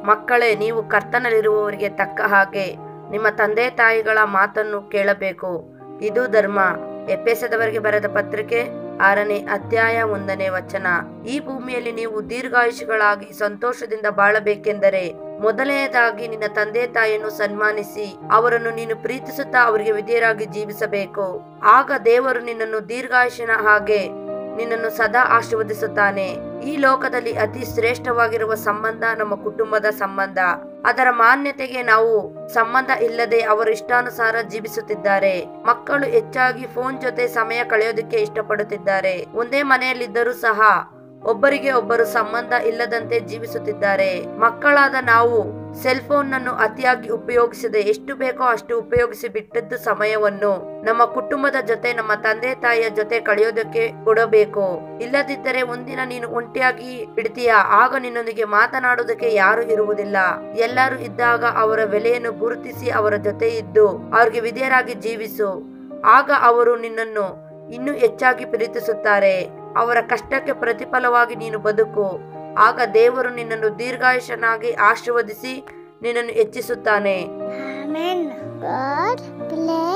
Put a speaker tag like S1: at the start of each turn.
S1: ಮಕ್ಕಳೇ ನೀವು ಕರ್ತನಲ್ಲಿರುವವರಿಗೆ ತಕ್ಕ ಹಾಗೆ ನಿಮ್ಮ ತಂದೆ ತಾಯಿಗಳ ಮಾತನ್ನು ಕೇಳಬೇಕು ಇದು ಧರ್ಮ ಎಪ್ಪೆಸದವರಿಗೆ ಬರೆದ ಪತ್ರಿಕೆ ಆರನೇ ಅಧ್ಯಾಯ ಒಂದನೇ ವಚನ ಈ ಭೂಮಿಯಲ್ಲಿ ನೀವು ದೀರ್ಘಾಯುಷಿಗಳಾಗಿ ಸಂತೋಷದಿಂದ ಬಾಳಬೇಕೆಂದರೆ ಮೊದಲನೆಯದಾಗಿ ನಿನ್ನ ತಂದೆ ತಾಯಿಯನ್ನು ಸನ್ಮಾನಿಸಿ ಅವರನ್ನು ನೀನು ಪ್ರೀತಿಸುತ್ತಾ ಅವರಿಗೆ ವಿಧೇಯರಾಗಿ ಜೀವಿಸಬೇಕು ಆಗ ದೇವರು ನಿನ್ನನ್ನು ದೀರ್ಘಾಯುಷಿನ ಹಾಗೆ ನಿನ್ನನ್ನು ಸದಾ ಆಶೀರ್ವದಿಸುತ್ತಾನೆ ಈ ಲೋಕದಲ್ಲಿ ಅತಿ ಶ್ರೇಷ್ಠವಾಗಿರುವ ಸಂಬಂಧ ನಮ್ಮ ಕುಟುಂಬದ ಸಂಬಂಧ ಅದರ ಮಾನ್ಯತೆಗೆ ನಾವು ಸಂಬಂಧ ಇಲ್ಲದೆ ಅವರ ಇಷ್ಟಾನುಸಾರ ಜೀವಿಸುತ್ತಿದ್ದಾರೆ ಮಕ್ಕಳು ಹೆಚ್ಚಾಗಿ ಫೋನ್ ಜೊತೆ ಸಮಯ ಕಳೆಯೋದಕ್ಕೆ ಇಷ್ಟಪಡುತ್ತಿದ್ದಾರೆ ಒಂದೇ ಮನೆಯಲ್ಲಿದ್ದರೂ ಸಹ ಒಬ್ಬರಿಗೆ ಒಬ್ಬರು ಸಂಬಂಧ ಇಲ್ಲದಂತೆ ಜೀವಿಸುತ್ತಿದ್ದಾರೆ ಮಕ್ಕಳಾದ ನಾವು ಸೆಲ್ ಫೋನ್ ಅನ್ನು ಅತಿಯಾಗಿ ಉಪಯೋಗಿಸದೆ ಎಷ್ಟು ಬೇಕೋ ಅಷ್ಟು ಉಪಯೋಗಿಸಿ ಬಿಟ್ಟದ್ದು ಸಮಯವನ್ನು ನಮ್ಮ ಕುಟುಂಬದ ಜೊತೆ ನಮ್ಮ ತಂದೆ ತಾಯಿಯ ಜೊತೆ ಕಳೆಯೋದಕ್ಕೆ ಕೊಡಬೇಕು ಇಲ್ಲದಿದ್ದರೆ ಒಂದಿನ ನೀನು ಒಂಟಿಯಾಗಿ ಬಿಡ್ತೀಯ ಆಗ ನಿನ್ನೊಂದಿಗೆ ಮಾತನಾಡುವುದಕ್ಕೆ ಯಾರು ಇರುವುದಿಲ್ಲ ಎಲ್ಲರೂ ಇದ್ದಾಗ ಅವರ ಬೆಲೆಯನ್ನು ಗುರುತಿಸಿ ಅವರ ಜೊತೆ ಇದ್ದು ಅವ್ರಿಗೆ ವಿಧೇಯರಾಗಿ ಜೀವಿಸು ಆಗ ಅವರು ನಿನ್ನನ್ನು ಇನ್ನೂ ಹೆಚ್ಚಾಗಿ ಪ್ರೀತಿಸುತ್ತಾರೆ ಅವರ ಕಷ್ಟಕ್ಕೆ ಪ್ರತಿಫಲವಾಗಿ ನೀನು ಬದುಕು ಆಗ ದೇವರು ನಿನ್ನನ್ನು ದೀರ್ಘಾಯುಷನಾಗಿ ಆಶೀರ್ವದಿಸಿ ನಿನ್ನನ್ನು ಹೆಚ್ಚಿಸುತ್ತಾನೆ
S2: Amen. God bless.